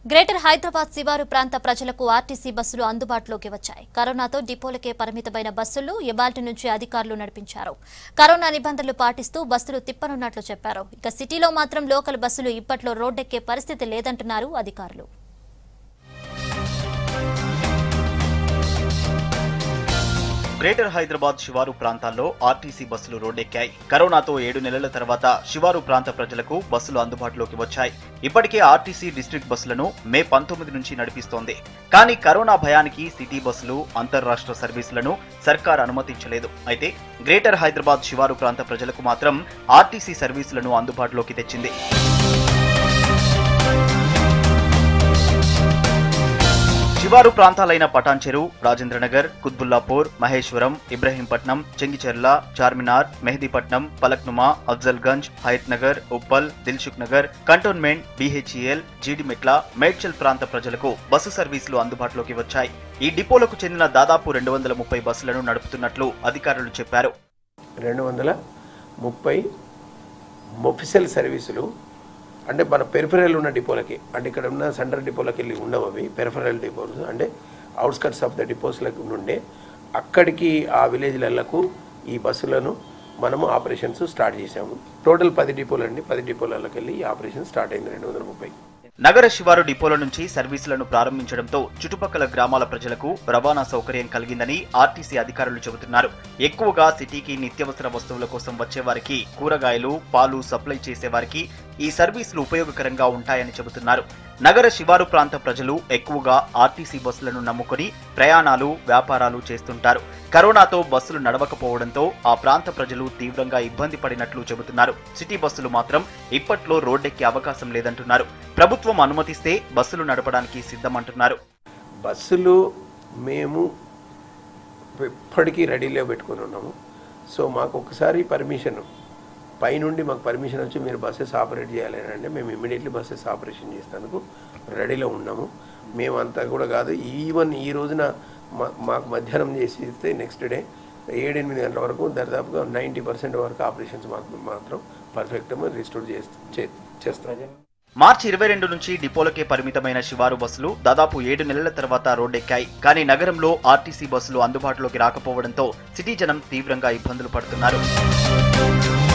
greater Hyderabad శివారు ప్రాంత ప్రజలకు ఆర్టీసీ బస్సులు అందుబాటులోకి వచ్చాయి కరోనాతో డిపోలకే పరిమితమైన బస్సులు ఇవాల్టి నుంచి అధికారులు నడిపించారు కరోనా నిబంధనలు పాటిస్తూ బస్సులు తిప్పనున్నట్లు చెప్పారు ఇక సిటీలో మాత్రం లోకల్ బస్సులు ఇప్పట్లో రోడ్డెక్కే పరిస్థితి లేదంటున్నారు అధికారులు గ్రేటర్ హైదరాబాద్ శివారు ప్రాంతాల్లో ఆర్టీసీ బస్సులు రోడ్డెక్కాయి కరోనాతో ఏడు నెలల తర్వాత శివారు ప్రాంత ప్రజలకు బస్సులు అందుబాటులోకి వచ్చాయి ఇప్పటికే ఆర్టీసీ డిస్ట్రిక్ట్ బస్సులను మే పంతొమ్మిది నుంచి నడిపిస్తోంది కానీ కరోనా భయానికి సిటీ బస్సులు అంతర్రాష్ట్ర సర్వీసులను సర్కార్ అనుమతించలేదు అయితే గ్రేటర్ హైదరాబాద్ శివారు ప్రాంత ప్రజలకు మాత్రం ఆర్టీసీ సర్వీసులను అందుబాటులోకి తెచ్చింది శివారు ప్రాంతాలైన పటాన్చెరు రాజేంద్రనగర్ కుత్బుల్లాపూర్ మహేశ్వరం ఇబ్రహీంపట్నం చెంగిచెర్ల చార్మినార్ మెహదీపట్నం పలక్నుమా అఫ్జల్గంజ్ హయత్ నగర్ ఉప్పల్ దిల్సుఖ్ నగర్ కంటోన్మెంట్ బీహెచ్ఈఎల్ జీడిమెట్ల మేడ్చల్ ప్రాంత ప్రజలకు బస్సు సర్వీసులు అందుబాటులోకి వచ్చాయి ఈ డిపోలకు చెందిన దాదాపు రెండు వందల ముప్పై బస్సులను నడుపుతున్నట్లు అధికారులు చెప్పారు రెండు వందల ముప్పై మొఫిసల్ సర్వీసులు అంటే మన పెరిఫరల్ ఉన్న డిపోలకి అంటే ఇక్కడ ఉన్న సెంట్రల్ డిపోలకి వెళ్ళి ఉండవు అవి పెరిఫరల్ డిపోస్ అంటే అవుట్స్కట్స్ ఆఫ్ ద డిపోస్లకు నుండే అక్కడికి ఆ విలేజ్లకు ఈ బస్సులను మనము ఆపరేషన్స్ స్టార్ట్ చేసాము టోటల్ పది డిపోలు అండి పది డిపోలకి వెళ్ళి ఈ ఆపరేషన్ స్టార్ట్ అయింది రెండు వందల ముప్పై నగర శివారు డిపోల నుంచి సర్వీసులను ప్రారంభించడంతో చుట్టుపక్కల గ్రామాల ప్రజలకు రవాణా సౌకర్యం కలిగిందని ఆర్టీసీ అధికారులు చెబుతున్నారు ఎక్కువగా సిటీకి నిత్యావసర వస్తువుల కోసం వచ్చేవారికి కూరగాయలు పాలు సప్లై చేసేవారికి ఈ సర్వీసులు ఉపయోగకరంగా ఉంటాయని చెబుతున్నారు నగర శివారు ప్రాంత ప్రజలు ఎక్కువగా ఆర్టీసీ బస్సులను నమ్ముకొని ప్రయాణాలు వ్యాపారాలు చేస్తుంటారు కరోనాతో బస్సులు నడవకపోవడంతో ఆ ప్రాంత ప్రజలు తీవ్రంగా ఇబ్బంది పడినట్లు చెబుతున్నారు సిటీ బస్సులు మాత్రం ఇప్పట్లో రోడ్డెక్కే అవకాశం లేదంటున్నారు ప్రభుత్వం అనుమతిస్తే బస్సులు నడపడానికి సిద్ధమంటున్నారు బస్సులు మేము ఎప్పటికీ రెడీలో పెట్టుకొని ఉన్నాము సో మాకు ఒకసారి పర్మిషన్ పైనుండి మాకు పర్మిషన్ వచ్చి మీరు బస్సెస్ ఆపరేట్ చేయాలి అని అంటే మేము ఇమీడియట్లీ బస్సెస్ ఆపరేషన్ చేసేందుకు రెడీలో ఉన్నాము మేము అంతా కూడా కాదు ఈవెన్ ఈ రోజున మా మాకు మధ్యాహ్నం చేసి ఇస్తే నెక్స్ట్ డే ఏడెనిమిది గంటల వరకు దాదాపుగా నైంటీ పర్సెంట్ వరకు ఆపరేషన్స్ మాకు మాత్రం పర్ఫెక్ట్ రిస్టోర్ చే చేస్తాం మార్చి ఇరవై రెండు నుంచి డిపోలకే పరిమితమైన శివారు బస్సులు దాదాపు ఏడు నెలల తర్వాత రోడ్డెక్కాయి కానీ నగరంలో ఆర్టీసీ బస్సులు అందుబాటులోకి రాకపోవడంతో సిటీ జనం తీవ్రంగా ఇబ్బందులు పడుతున్నారు